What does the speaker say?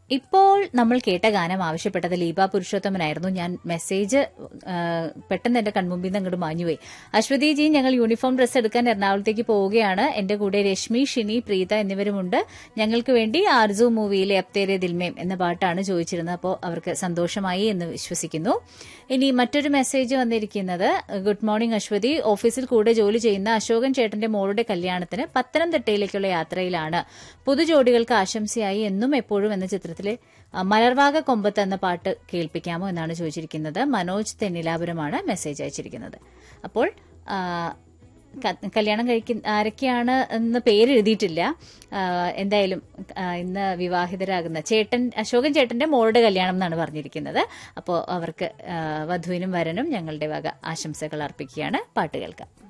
ഇപ്പോൾ നമ്മൾ കേട്ട ഗാനം ആവശ്യപ്പെട്ടത് ലീബ പുരുഷോത്തമനായിരുന്നു ഞാൻ മെസ്സേജ് ആ, പെട്ടെന്ന് എന്റെ കൺമുമ്പിൽ നിന്ന് അങ്ങോട്ട് മാഞ്ഞുപോയി അശ്വതി ജി ഞങ്ങൾ യൂണിഫോം ഡ്രസ്സ് എടുക്കാൻ എറണാകുളത്തേക്ക് പോവുകയാണ് എന്റെ കൂടെ രശ്മി ഷിനി പ്രീത എന്നിവരുമുണ്ട് ഞങ്ങൾക്ക് വേണ്ടി ആർജു മൂവിയിലെ അപ്തേരെ ദിൽമേം എന്ന പാട്ടാണ് ചോദിച്ചിരുന്നത് അപ്പോൾ അവർക്ക് സന്തോഷമായി എന്ന് വിശ്വസിക്കുന്നു ഇനി മറ്റൊരു മെസ്സേജ് വന്നിരിക്കുന്നത് ഗുഡ് മോർണിംഗ് അശ്വതി ഓഫീസിൽ കൂടെ ജോലി ചെയ്യുന്ന അശോകൻ ചേട്ടന്റെ മോളുടെ കല്യാണത്തിന് പത്തനംതിട്ടയിലേക്കുള്ള യാത്രയിലാണ് പുതുജോഡികൾക്ക് ആശംസയായി എന്നും എപ്പോഴും എന്ന ചിത്രത്തിലെ ആ, മലർവാക കൊമ്പത്ത് എന്ന പാട്ട് കേൾപ്പിക്കാമോ എന്നാണ് ചോദിച്ചിരിക്കുന്നത് മനോജ് തെന്നിലാപുരമാണ് മെസ്സേജ് അയച്ചിരിക്കുന്നത് അപ്പോൾ ആ, ക- കല്യാണം കഴിക്കുന്ന ആരൊക്കെയാണ് എന്ന് പേര് എഴുതിയിട്ടില്ല ആ, എന്തായാലും ആ, ഇന്ന് വിവാഹിതരാകുന്ന ചേട്ടൻ അശോകൻ ചേട്ടന്റെ മോളുടെ കല്യാണം എന്നാണ് പറഞ്ഞിരിക്കുന്നത് അപ്പോൾ അവർക്ക് ആ, വധുവിനും വരനും ഞങ്ങളുടെ വക ആശംസകൾ അർപ്പിക്കുകയാണ് പാട്ട് കേൾക്കാം